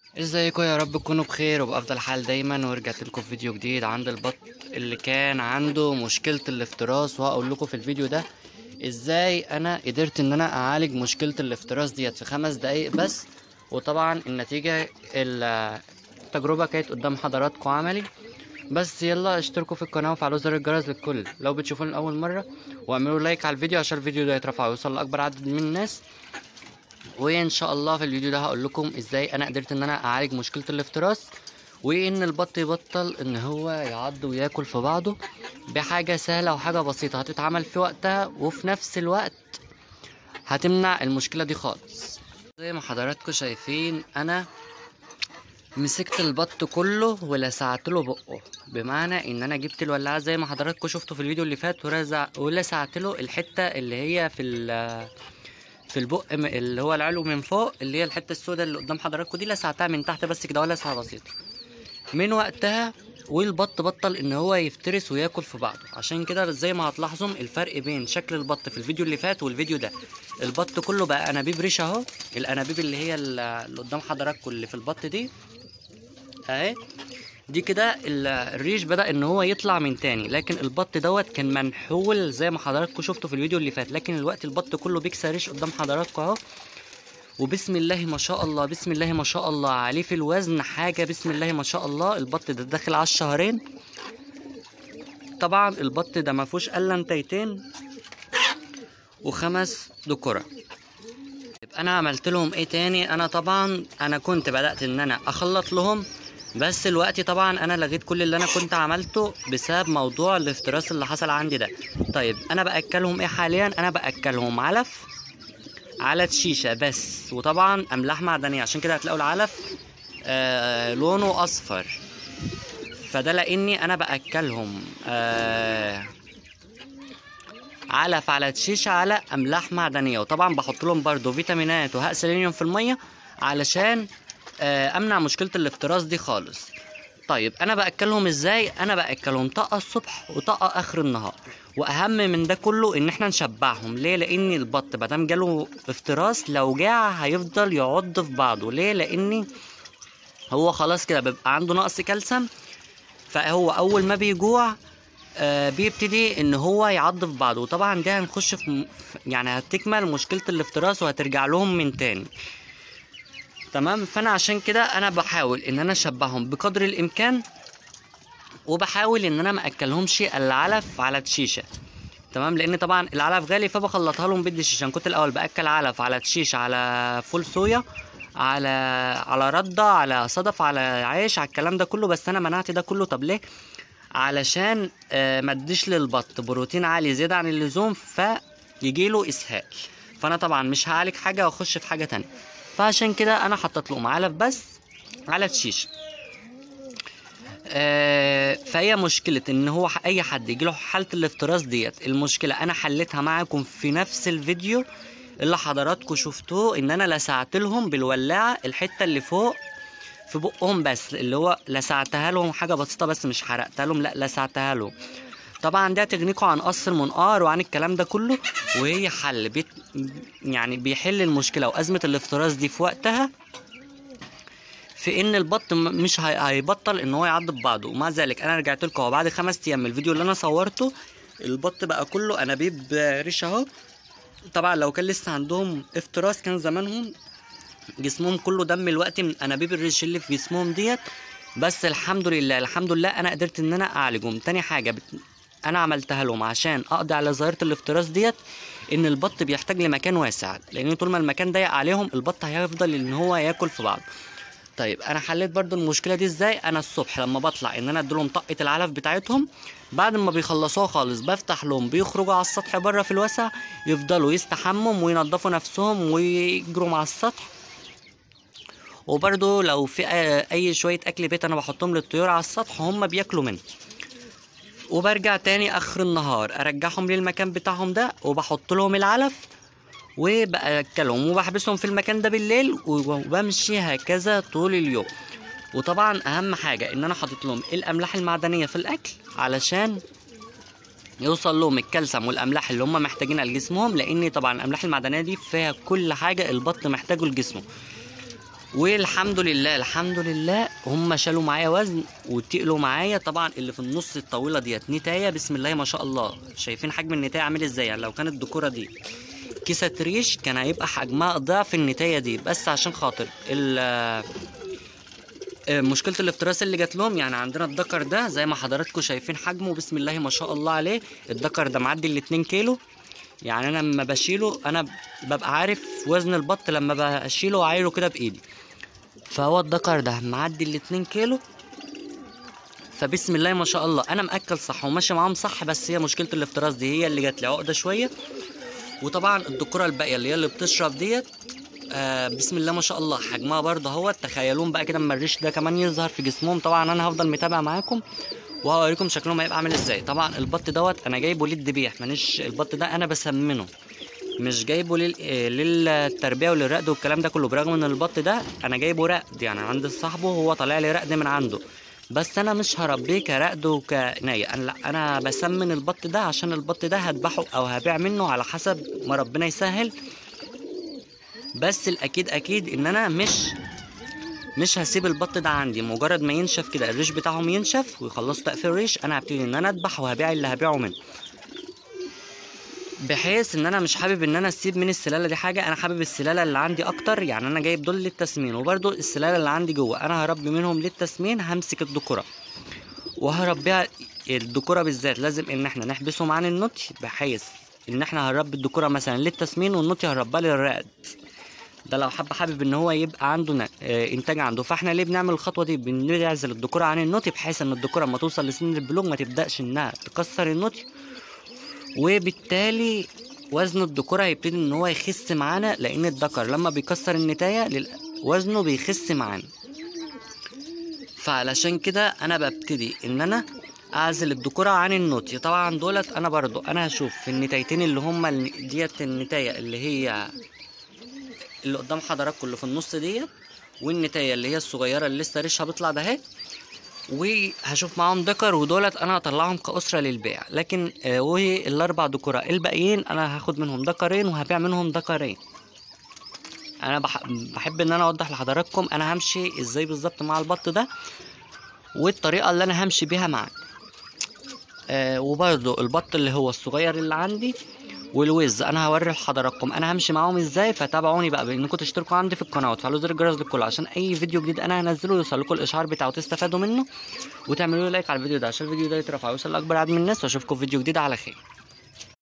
ازيكم يا رب تكونوا بخير وبأفضل حال دايما ورجعت لكم في فيديو جديد عند البط اللي كان عنده مشكلة الافتراس وهقول لكم في الفيديو ده ازاي انا قدرت ان انا اعالج مشكلة الافتراس ديت في خمس دقايق بس وطبعا النتيجة ال- التجربة كانت قدام حضراتكم عملي بس يلا اشتركوا في القناة وفعلوا زر الجرس للكل لو بتشوفوني لأول مرة واعملوا لايك على الفيديو عشان الفيديو ده يترفع ويوصل لأكبر عدد من الناس وان شاء الله في الفيديو ده هقول لكم ازاي انا قدرت ان انا اعالج مشكله الافتراس وان البط يبطل ان هو يعض وياكل في بعضه بحاجه سهله وحاجه بسيطه هتتعمل في وقتها وفي نفس الوقت هتمنع المشكله دي خالص زي ما حضراتكم شايفين انا مسكت البط كله ولسعت له بقه بمعنى ان انا جبت الولاعه زي ما حضراتكم شفتوا في الفيديو اللي فات ورزع ولسعت له الحته اللي هي في ال في البق م- اللي هو العلو من فوق اللي هي الحته السوداء اللي قدام حضراتكم دي لسعتها من تحت بس كده ولا لسعه بسيطه من وقتها والبط بطل ان هو يفترس وياكل في بعضه عشان كده زي ما هتلاحظوا الفرق بين شكل البط في الفيديو اللي فات والفيديو ده البط كله بقى انابيب ريشه اهو الانابيب اللي هي ال- اللي قدام حضراتكم اللي في البط دي اهي دي كده ال- الريش بدأ ان هو يطلع من تاني لكن البط دوت كان منحول زي ما حضراتكم شفتوا في الفيديو اللي فات لكن الوقت البط كله بيكسر ريش قدام حضراتكم اهو وبسم الله ما شاء الله بسم الله ما شاء الله عليه في الوزن حاجة بسم الله ما شاء الله البط ده داخل على الشهرين طبعا البط ده ما فيهوش الا انتيتين وخمس ذكورة يبقى انا عملت لهم ايه تاني انا طبعا انا كنت بدأت ان انا اخلط لهم بس الوقت طبعا انا لغيت كل اللي انا كنت عملته بسبب موضوع الافتراس اللي حصل عندي ده طيب انا باكلهم ايه حاليا انا باكلهم علف على شيشه بس وطبعا املاح معدنيه عشان كده هتلاقوا العلف آه لونه اصفر فده لاني انا باكلهم آه علف على شيشه على املاح معدنيه وطبعا بحط لهم برضو فيتامينات وهاء سيلينيوم في الميه علشان آه، امنع مشكله الافتراس دي خالص طيب انا باكلهم ازاي انا باكلهم طاقه الصبح وطاقه اخر النهار واهم من ده كله ان احنا نشبعهم ليه لان البط مادام جاله افتراس لو جاع هيفضل يعض في بعضه ليه لان هو خلاص كده بيبقى عنده نقص كالسيوم فهو اول ما بيجوع آه بيبتدي ان هو يعض في بعضه وطبعا ده هنخش في م- في- يعني هتكمل مشكله الافتراس وهترجع لهم من تاني تمام فانا عشان كده انا بحاول ان انا اشبعهم بقدر الامكان وبحاول ان انا ما اكلهمش العلف على الشيشه تمام لان طبعا العلف غالي فبخلطها لهم بدي شيشه انا كنت الاول باكل علف على تشيش على فول صويا على على رده على صدف على عيش على الكلام ده كله بس انا منعت ده كله طب ليه علشان آه، ما اديش للبط بروتين عالي زياده عن اللزوم فيجيله اسهال فانا طبعا مش هعالج حاجه واخش في حاجه تانية فعشان كده انا حطيت لهم علف بس على الشيشه آه فهي مشكلة ان هو ح- اي حد يجيله حالة الافتراس ديت المشكلة انا حليتها معاكم في نفس الفيديو اللي حضراتكم شفتوه ان انا لسعت لهم بالولاعة الحتة اللي فوق في بقهم بس اللي هو لسعتها لهم حاجة بسيطة بس مش حرقتها لهم لا لسعتها لهم طبعا ده تغنيكوا عن قص المنقار وعن الكلام ده كله وهي حل بيت يعني بيحل المشكلة وأزمة الافتراس دي في وقتها في ان البط م- مش هي- هيبطل ان هو يعض ببعضه ومع ذلك انا رجعت لكم أهو بعد خمس ايام من الفيديو اللي انا صورته البط بقى كله انابيب ريشه اهو طبعا لو كان لسه عندهم افتراس كان زمانهم جسمهم كله دم الوقت من انابيب الريش اللي في جسمهم ديت بس الحمد لله الحمد لله انا قدرت ان انا اعالجهم تاني حاجه بت... انا عملتها لهم عشان اقضي على ظاهره الافتراس ديت ان البط بيحتاج لمكان واسع لان طول ما المكان ضيق عليهم البط هيفضل ان هو ياكل في بعض طيب انا حليت برضو المشكله دي ازاي انا الصبح لما بطلع ان انا اديلهم طقه العلف بتاعتهم بعد ما بيخلصوها خالص بفتح لهم بيخرجوا على السطح بره في الوسع يفضلوا يستحموا وينضفوا نفسهم ويجروا مع السطح وبرضو لو في آه، اي شويه اكل بيت انا بحطهم للطيور على السطح هم بياكلوا منه وبرجع تاني اخر النهار ارجعهم للمكان بتاعهم ده وبحط لهم العلف وباكلهم وبحبسهم في المكان ده بالليل وبمشي هكذا طول اليوم وطبعا اهم حاجه ان انا حاطط لهم الاملاح المعدنيه في الاكل علشان يوصل لهم الكالسيوم والاملاح اللي هم محتاجينها لجسمهم لان طبعا الاملاح المعدنيه دي فيها كل حاجه البط محتاجه لجسمه والحمد لله الحمد لله هم شالوا معايا وزن وتقلوا معايا طبعا اللي في النص الطويله ديت نتايه بسم الله ما شاء الله شايفين حجم النتايه عامل ازاي يعني لو كانت الدكوره دي كيسة ريش كان هيبقى حجمها ضعف النتايه دي بس عشان خاطر ال آه، مشكله الافتراس اللي جات لهم يعني عندنا الدكر ده زي ما حضراتكم شايفين حجمه بسم الله ما شاء الله عليه الدكر ده معدي ال 2 كيلو يعني انا لما بشيله انا ببقى عارف وزن البط لما بشيله وعايره كده بايدي فهو الدكر ده معدي ال 2 كيلو فبسم الله ما شاء الله انا مأكل صح وماشي معاهم صح بس هي مشكله الافتراس دي هي اللي جات لي عقده شويه وطبعا الدكوره الباقيه اللي هي اللي بتشرب ديت آه بسم الله ما شاء الله حجمها برضه اهوت تخيلون بقى كده اما الريش ده كمان يظهر في جسمهم طبعا انا هفضل متابع معاكم وهوريكم شكلهم هيبقى عامل ازاي طبعا البط دوت انا جايبه للذبيح مانيش البط ده انا بسمنه مش جايبه لل... آه، للتربيه وللرقد والكلام ده كله برغم ان البط ده انا جايبه رقد يعني عند صاحبه هو طالع لي رقد من عنده بس انا مش هربيه كرقد وكناية انا لا انا بسمن البط ده عشان البط ده هذبحه او هبيع منه على حسب ما ربنا يسهل بس الاكيد اكيد ان انا مش مش هسيب البط ده عندي مجرد ما ينشف كده الريش بتاعهم ينشف ويخلصوا تقفيل الريش انا هبتدي ان انا اذبح وهبيع اللي هبيعه منه بحيث ان انا مش حابب ان انا اسيب من السلاله دي حاجه انا حابب السلاله اللي عندي اكتر يعني انا جايب دول للتسمين وبرده السلاله اللي عندي جوه انا هربي منهم للتسمين همسك الذكوره وهربيها الذكوره بالذات لازم ان احنا نحبسهم عن النطي بحيث ان احنا هنربي الذكوره مثلا للتسمين والنطي هنربيها للرقد ده لو حب حابب ان هو يبقى عنده ن- آه، انتاج عنده فاحنا ليه بنعمل الخطوه دي بنعزل الذكوره عن النطي بحيث ان الذكوره لما توصل لسن البلوغ ما تبداش انها تكسر النطي وبالتالي وزن الذكوره هيبتدي ان هو يخس معانا لان الذكر لما بيكسر النتايه لل- وزنه بيخس معانا فعلشان كده انا ببتدي ان انا اعزل الذكوره عن النطي طبعا دولت انا برضو انا هشوف في النتايتين اللي هما ال- ديت النتايه اللي هي اللي قدام حضراتكم اللي في النص ديت والنتايه اللي هي الصغيره اللي لسه ريشها بيطلع ده اهي وهشوف معاهم ذكر ودولت انا هطلعهم كأسرة للبيع لكن آه والاربع ذكورة الباقيين انا هاخد منهم ذكرين وهبيع منهم ذكرين انا بح... بحب ان انا اوضح لحضراتكم انا همشي ازاي بالظبط مع البط ده والطريقة اللي انا همشي بيها معاه آه وبرضو البط اللي هو الصغير اللي عندي والوز انا هوري لحضراتكم انا همشي معاهم ازاي فتابعوني بقى بانكم تشتركوا عندي في القناه وتفعلوا زر الجرس للكل عشان اي فيديو جديد انا هنزله يوصل لكم الاشعار بتاعه وتستفادوا منه وتعملوا لي لايك على الفيديو ده عشان الفيديو ده يترفع ويوصل لاكبر عدد من الناس واشوفكم في فيديو جديد على خير